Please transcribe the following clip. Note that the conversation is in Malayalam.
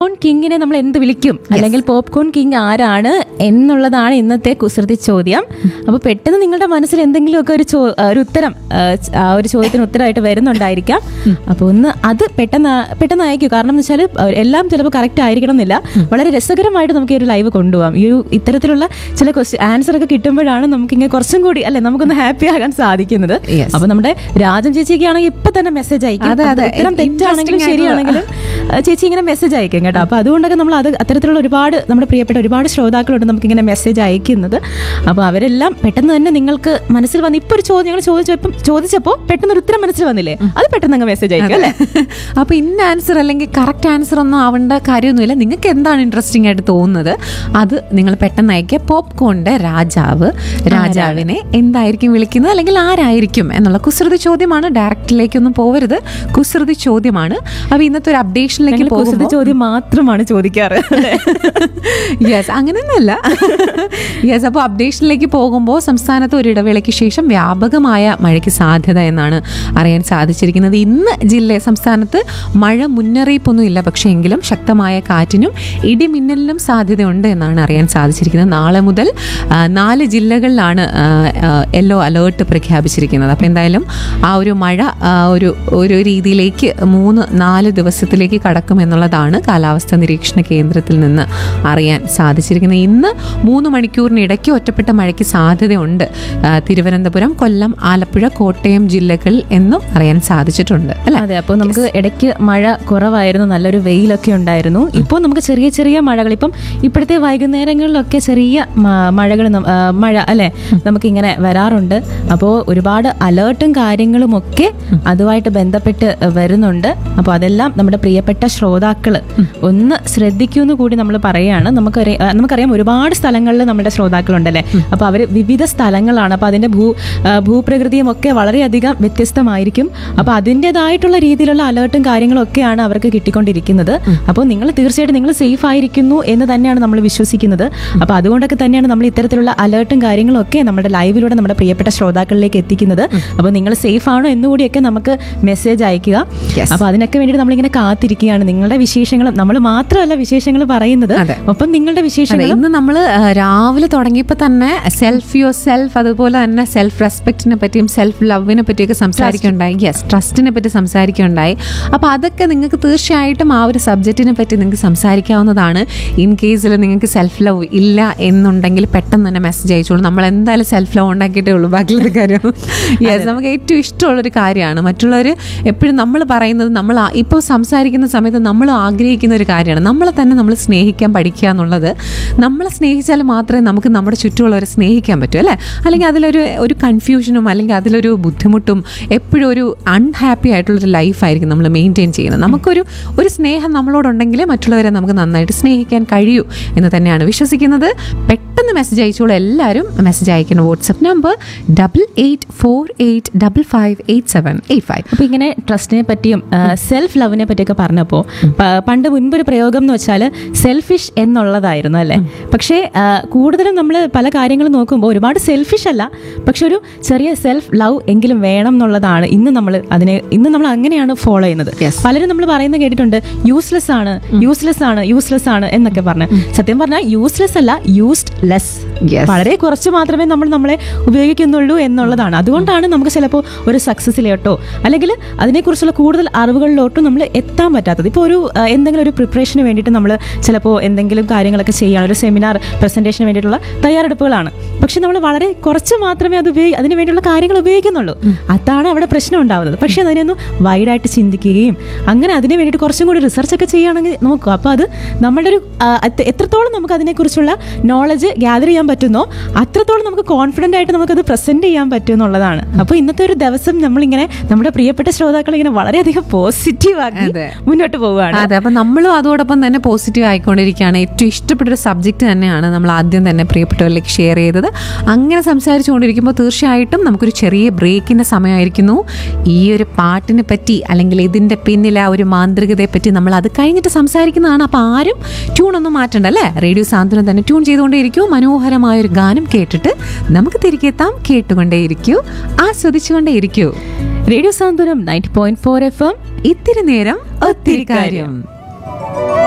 പോപ്കോൺ കിങ്ങിനെ നമ്മൾ എന്ത് വിളിക്കും അല്ലെങ്കിൽ പോപ്കോൺ കിങ് ആരാണ് എന്നുള്ളതാണ് ഇന്നത്തെ കുസൃതി ചോദ്യം അപ്പോൾ പെട്ടെന്ന് നിങ്ങളുടെ മനസ്സിൽ എന്തെങ്കിലുമൊക്കെ ഒരു ചോ- ആ, ഒരു ഉത്തരം ആ, ച- ആ ഒരു ചോദ്യത്തിന് ഉത്തരമായിട്ട് വരുന്നുണ്ടായിരിക്കാം അപ്പോൾ ഒന്ന് അത് പെട്ടെന്ന് പെട്ടെന്ന് അയക്കൂ കാരണം എന്ന് വെച്ചാൽ എല്ലാം ചിലപ്പോൾ കറക്റ്റ് ആയിരിക്കണം എന്നില്ല വളരെ രസകരമായിട്ട് നമുക്ക് ഈ ഒരു ലൈവ് കൊണ്ടുപോകാം ഈ ഒരു ഇത്തരത്തിലുള്ള ചില ക്വസ്റ്റ്യൻ ആൻസർ ഒക്കെ കിട്ടുമ്പോഴാണ് നമുക്ക് ഇങ്ങനെ കുറച്ചും കൂടി അല്ലെ നമുക്കൊന്ന് ഹാപ്പി ആകാൻ സാധിക്കുന്നത് Yes. അപ്പൊ നമ്മുടെ രാജം ചേച്ചിയൊക്കെ ആണെങ്കിൽ ഇപ്പൊ തന്നെ മെസ്സേജ് അയക്കും അതെ, അതെ. ഉത്തരം തെറ്റാണെങ്കിലും Interesting ശരിയാണെങ്കിലും ആ, ചേച്ചി ഇങ്ങനെ മെസ്സേജ് അയക്കും കേട്ടോ അപ്പൊ അതുകൊണ്ടൊക്കെ നമ്മൾ അത് അത്തരത്തിലുള്ള ഒരുപാട് നമ്മുടെ പ്രിയപ്പെട്ട ഒരുപാട് ശ്രോതാക്കളുണ്ട് നമുക്ക് ഇങ്ങനെ മെസ്സേജ് അയക്കുന്നത് അപ്പൊ അവരെല്ലാം പെട്ടെന്ന് തന്നെ നിങ്ങൾക്ക് മനസ്സിൽ വന്ന് ഇപ്പൊ ഒരു ചോദ്യം ഞങ്ങൾ ചോദിച്ചപ്പോൾ ചോദിച്ചപ്പോൾ പെട്ടെന്ന് ഒരു ഉത്തരം മനസ്സിൽ വന്നില്ലേ അത് പെട്ടെന്ന് അങ്ങ് മെസ്സേജ് അയക്കും അല്ലേ അപ്പൊ ഇന്ന ആൻസർ അല്ലെങ്കിൽ കറക്റ്റ് ആൻസർ ഒന്നും ആവേണ്ട കാര്യമൊന്നുമില്ല നിങ്ങൾക്ക് എന്താണ് ഇൻട്രസ്റ്റിംഗ് ആയിട്ട് തോന്നുന്നത് അത് നിങ്ങൾ പെട്ടെന്ന് അയക്കുക പോപ്കോണിന്റെ രാജാവ് രാജാവിനെ എന്തായിരിക്കും വിളിക്കുന്നത് അല്ലെങ്കിൽ ആരായിരിക്കും എന്നുള്ള കുസൃതി ചോദ്യമാണ് ഡയറക്റ്റിലേക്കൊന്നും പോവരുത് കുസൃതി ചോദ്യമാണ് അപ്പൊ ഇന്നത്തെ ഒരു അപ്ഡേഷനിലേക്ക് ഞങ്ങൾ കുസൃതി പോകുമ്പോൾ ചോദ്യം മാത്രമാണ് ചോദിക്കാറ് യെസ് അങ്ങനെയൊന്നുമല്ല യെസ് അപ്പോൾ അപ്ഡേഷനിലേക്ക് പോകുമ്പോൾ സംസ്ഥാനത്ത് ഒരു ഇടവേളയ്ക്ക് ശേഷം വ്യാപകമായ മഴയ്ക്ക് സാധ്യത എന്നാണ് അറിയാൻ സാധിച്ചിരിക്കുന്നത് ഇന്ന് ജില്ല സംസ്ഥാനത്ത് മഴ മുന്നറിയിപ്പൊന്നും ഇല്ല പക്ഷേ എങ്കിലും ശക്തമായ കാറ്റിനും ഇടിമിന്നലിനും സാധ്യതയുണ്ട് എന്നാണ് അറിയാൻ സാധിച്ചിരിക്കുന്നത് നാളെ മുതൽ ആ, നാല് ജില്ലകളിലാണ് യെല്ലോ അലേർട്ട് പ്രഖ്യാപിച്ചിരിക്കുന്നത് അപ്പോൾ എന്തായാലും ആ ഒരു മഴ ആ, ഒരു ഒരു രീതിയിലേക്ക് മൂന്ന് നാല് ദിവസത്തിലേക്ക് കടക്കും എന്നുള്ളതാണ് കാലാവസ്ഥാ നിരീക്ഷണ കേന്ദ്രത്തിൽ നിന്ന് അറിയാൻ സാധിച്ചിരിക്കുന്നത് ഇന്ന് മൂന്ന് മണിക്കൂറിനിടയ്ക്ക് ഒറ്റപ്പെട്ട മഴയ്ക്ക് സാധ്യതയുണ്ട് ആ, തിരുവനന്തപുരം കൊല്ലം ആലപ്പുഴ കോട്ടയം ജില്ലകളിൽ എന്നും അറിയാൻ സാധിച്ചിട്ടുണ്ട് അല്ലെ അതെ അപ്പോൾ നമുക്ക് ഇടയ്ക്ക് മഴ കുറവായിരുന്നു നല്ലൊരു വെയിലൊക്കെ ഉണ്ടായിരുന്നു ഇപ്പോൾ നമുക്ക് ചെറിയ ചെറിയ മഴകൾ ഇപ്പം ഇപ്പോഴത്തെ വൈകുന്നേരങ്ങളിലൊക്കെ ചെറിയ മ- മഴകൾ നം- ആ, മഴ അല്ലെ നമുക്ക് ഇങ്ങനെ വരാറുണ്ട് അപ്പോൾ ഒരുപാട് അലേർട്ടും കാര്യങ്ങളും ഒക്കെ അതുമായിട്ട് ബന്ധപ്പെട്ട് വരുന്നുണ്ട് അപ്പോൾ അതെല്ലാം നമ്മുടെ പ്രിയപ്പെട്ട ശ്രോതാക്കൾ ഒന്ന് ശ്രദ്ധിക്കുമെന്ന് കൂടി നമ്മൾ പറയുകയാണ് നമുക്കറിയാം ആ, നമുക്കറിയാം ഒരുപാട് സ്ഥലങ്ങളിൽ നമ്മുടെ ശ്രോതാക്കളുണ്ടല്ലേ അപ്പോൾ അവർ വിവിധ സ്ഥലങ്ങളാണ് അപ്പോൾ അതിന്റെ ഭൂ ആ, ഭൂപ്രകൃതിയും ഒക്കെ വളരെയധികം വ്യത്യസ്തമായിരിക്കും അപ്പോൾ അതിൻ്റെതായിട്ടുള്ള രീതിയിലുള്ള അലേർട്ടും കാര്യങ്ങളും ഒക്കെയാണ് അവർക്ക് കിട്ടിക്കൊണ്ടിരിക്കുന്നത് അപ്പോൾ നിങ്ങൾ തീർച്ചയായിട്ടും നിങ്ങൾ സേഫ് ആയിരിക്കുന്നു എന്ന് തന്നെയാണ് നമ്മൾ വിശ്വസിക്കുന്നത് അപ്പോൾ അതുകൊണ്ടൊക്കെ തന്നെയാണ് നമ്മൾ ഇത്തരത്തിലുള്ള അലേർട്ടും കാര്യങ്ങളും ഒക്കെ നമ്മുടെ ലൈവിലൂടെ നമ്മുടെ പ്രിയപ്പെട്ട ശ്രോതാക്കളിലേക്ക് എത്തിക്കുന്നത് അപ്പോൾ നിങ്ങൾ സേഫ് ആണോ എന്നുകൂടിയൊക്കെ നമുക്ക് മെസ്സേജ് അയക്കുക Yes. അപ്പോൾ അതിനൊക്കെ വേണ്ടിയിട്ട് നമ്മളിങ്ങനെ കാത്തിരിക്കുകയാണ് നിങ്ങളുടെ വിശേഷങ്ങളും നമ്മൾ മാത്രമല്ല വിശേഷങ്ങൾ പറയുന്നത് അതെ. ഒപ്പം നിങ്ങളുടെ അതെ വിശേഷങ്ങളും ഇന്ന് നമ്മൾ രാവിലെ തുടങ്ങിയപ്പോൾ തന്നെ സെൽഫ് യുവർ സെൽഫ് അതുപോലെ തന്നെ സെൽഫ് റെസ്പെക്റ്റിനെ പറ്റിയും സെൽഫ് ലവിനെ പറ്റിയൊക്കെ സംസാരിക്കുകയുണ്ടായി യെസ് ട്രസ്റ്റിനെ പറ്റി സംസാരിക്കുകയുണ്ടായി അപ്പോൾ അതൊക്കെ നിങ്ങൾക്ക് തീർച്ചയായിട്ടും ആ ഒരു സബ്ജക്റ്റിനെ പറ്റി നിങ്ങൾക്ക് സംസാരിക്കാവുന്നതാണ് ഇൻ കേസിൽ നിങ്ങൾക്ക് സെൽഫ് ലവ് ഇല്ല എന്നുണ്ടെങ്കിൽ പെട്ടെന്ന് തന്നെ മെസ്സേജ് അയച്ചോളൂ നമ്മൾ എന്തായാലും സെൽഫ് ലവ് ഉണ്ടാക്കിയിട്ടേ ഉള്ളൂ ബാക്കിയുള്ള കാര്യം യെസ് നമുക്ക് ഏറ്റവും ഇഷ്ടമുള്ളൊരു കാര്യമാണ് മറ്റുള്ളവർ എപ്പോഴും നമ്മൾ പറയുന്നത് നമ്മൾ ആ- ഇപ്പോൾ സംസാരിക്കുന്ന സമയത്ത് നമ്മൾ ആഗ്രഹിക്കുന്ന ഒരു കാര്യമാണ് നമ്മളെ തന്നെ നമ്മൾ സ്നേഹിക്കാൻ പഠിക്കുക എന്നുള്ളത് നമ്മളെ സ്നേഹിച്ചാൽ മാത്രമേ നമുക്ക് നമ്മുടെ ചുറ്റുമുള്ളവരെ സ്നേഹിക്കാൻ പറ്റൂ അല്ലേ അല്ലെങ്കിൽ അതിലൊരു ഒരു കൺഫ്യൂഷനും അല്ലെങ്കിൽ അതിലൊരു ബുദ്ധിമുട്ടും എപ്പോഴും ഒരു അൺഹാപ്പി ആയിട്ടുള്ളൊരു ലൈഫായിരിക്കും നമ്മൾ മെയിൻറ്റെയിൻ ചെയ്യുന്നത് നമുക്കൊരു ഒരു സ്നേഹം നമ്മളോടുണ്ടെങ്കിലേ മറ്റുള്ളവരെ നമുക്ക് നന്നായിട്ട് സ്നേഹിക്കാൻ കഴിയൂ എന്ന് തന്നെയാണ് വിശ്വസിക്കുന്നത് പെട്ടെന്ന് മെസ്സേജ് അയച്ചോളൂ എല്ലാവരും മെസ്സേജ് അയക്കുന്ന WhatsApp number double eight four eight double five eight seven eight five അപ്പൊ ഇങ്ങനെ ട്രസ്റ്റിനെ പറ്റിയും സെൽഫ് ലവിനെ പറ്റിയൊക്കെ പറഞ്ഞപ്പോൾ പണ്ട് മുൻപൊരു പ്രയോഗം എന്ന് വെച്ചാൽ സെൽഫിഷ് എന്നുള്ളതായിരുന്നു അല്ലേ പക്ഷേ ആ, കൂടുതലും നമ്മൾ പല കാര്യങ്ങളും നോക്കുമ്പോൾ ഒരുപാട് സെൽഫിഷ് അല്ല പക്ഷെ ഒരു ചെറിയ സെൽഫ് ലവ് എങ്കിലും വേണം എന്നുള്ളതാണ് ഇന്ന് നമ്മൾ അതിനെ ഇന്ന് നമ്മൾ അങ്ങനെയാണ് ഫോളോ ചെയ്യുന്നത് Yes. പലരും നമ്മൾ പറയുന്നത് കേട്ടിട്ടുണ്ട് യൂസ്ലെസ് ആണ് യൂസ്ലെസ് ആണ് യൂസ്ലെസ് ആണ് എന്നൊക്കെ പറഞ്ഞ് സത്യം പറഞ്ഞാൽ യൂസ്ലെസ് അല്ല യൂസ്ഡ് ലെസ് Yes. വളരെ കുറച്ച് മാത്രമേ നമ്മൾ നമ്മളെ ഉപയോഗിക്കുന്നുള്ളൂ എന്നുള്ളതാണ് അതുകൊണ്ടാണ് നമുക്ക് ചിലപ്പോൾ ഒരു സക്സസ്സിലോട്ടോ അല്ലെങ്കിൽ അതിനെക്കുറിച്ചുള്ള കൂടുതൽ അറിവുകളിലോട്ടോ നമ്മൾ എത്താൻ പറ്റാത്തത് ഇപ്പോൾ ഒരു ആ, എന്തെങ്കിലും ഒരു പ്രിപ്പറേഷന് വേണ്ടിയിട്ട് നമ്മൾ ചിലപ്പോൾ എന്തെങ്കിലും കാര്യങ്ങളൊക്കെ ചെയ്യാണ് ഒരു സെമിനാർ പ്രസന്റേഷന് വേണ്ടിയിട്ടുള്ള തയ്യാറെടുപ്പുകളാണ് പക്ഷെ നമ്മൾ വളരെ കുറച്ച് മാത്രമേ അത് ഉപയോഗി അതിന് വേണ്ടിയുള്ള കാര്യങ്ങൾ ഉപയോഗിക്കുന്നുള്ളൂ അതാണ് അവിടെ പ്രശ്നം ഉണ്ടാവുന്നത് പക്ഷേ അതിനൊന്ന് വൈഡായിട്ട് ചിന്തിക്കുകയും അങ്ങനെ അതിന് വേണ്ടിയിട്ട് കുറച്ചും കൂടി റിസർച്ച് ഒക്കെ ചെയ്യുകയാണെങ്കിൽ നോക്കുക അപ്പോൾ അത് നമ്മുടെ ഒരു ആ, അത് എത്രത്തോളം നമുക്ക് അതിനെക്കുറിച്ചുള്ള നോളജ് ഗ്യാദർ ചെയ്യാൻ പറ്റുന്നോ അത്രത്തോളം നമുക്ക് കോൺഫിഡൻ്റ് ആയിട്ട് നമുക്കത് പ്രസന്റ് ചെയ്യാൻ പറ്റും എന്നുള്ളതാണ് അപ്പോൾ ഇന്നത്തെ ഒരു ദിവസം നമ്മളിങ്ങനെ നമ്മുടെ പ്രിയപ്പെട്ട ശ്രോതാക്കൾ ഇങ്ങനെ വളരെയധികം പോസിറ്റീവ് ആക്കി അതെ. മുന്നോട്ട് പോവുകയാണ് അതെ അപ്പൊ നമ്മളും അതോടൊപ്പം തന്നെ പോസിറ്റീവ് ആയിക്കൊണ്ടിരിക്കുകയാണ് ഏറ്റവും ഇഷ്ടപ്പെട്ട ഒരു സബ്ജക്റ്റ് തന്നെയാണ് നമ്മൾ ആദ്യം തന്നെ പ്രിയപ്പെട്ടവരിലേക്ക് ഷെയർ ചെയ്തത് അങ്ങനെ സംസാരിച്ചുകൊണ്ടിരിക്കുമ്പോൾ തീർച്ചയായിട്ടും നമുക്കൊരു ചെറിയ ബ്രേക്കിന്റെ സമയമായിരിക്കുന്നു ഈ ഒരു പാട്ടിനെ പറ്റി അല്ലെങ്കിൽ ഇതിന്റെ പിന്നിലെ ആ ഒരു മാന്ത്രികതയെ പറ്റി നമ്മൾ അത് കഴിഞ്ഞിട്ട് സംസാരിക്കുന്നതാണ് അപ്പൊ ആരും ട്യൂൺ ഒന്നും മാറ്റണ്ട അല്ലേ റേഡിയോ സാന്ത്വനം തന്നെ ട്യൂൺ ചെയ്തുകൊണ്ടേയിരിക്കൂ മനോഹരമായ ഒരു ഗാനം കേട്ടിട്ട് നമുക്ക് തിരികെ എത്താം കേട്ടുകൊണ്ടേയിരിക്കൂ ആസ്വദിച്ചുകൊണ്ടേയിരിക്കൂ radio Santhwanam ninety point four F M ഇത്തിരി നേരം ഒത്തിരി കാര്യം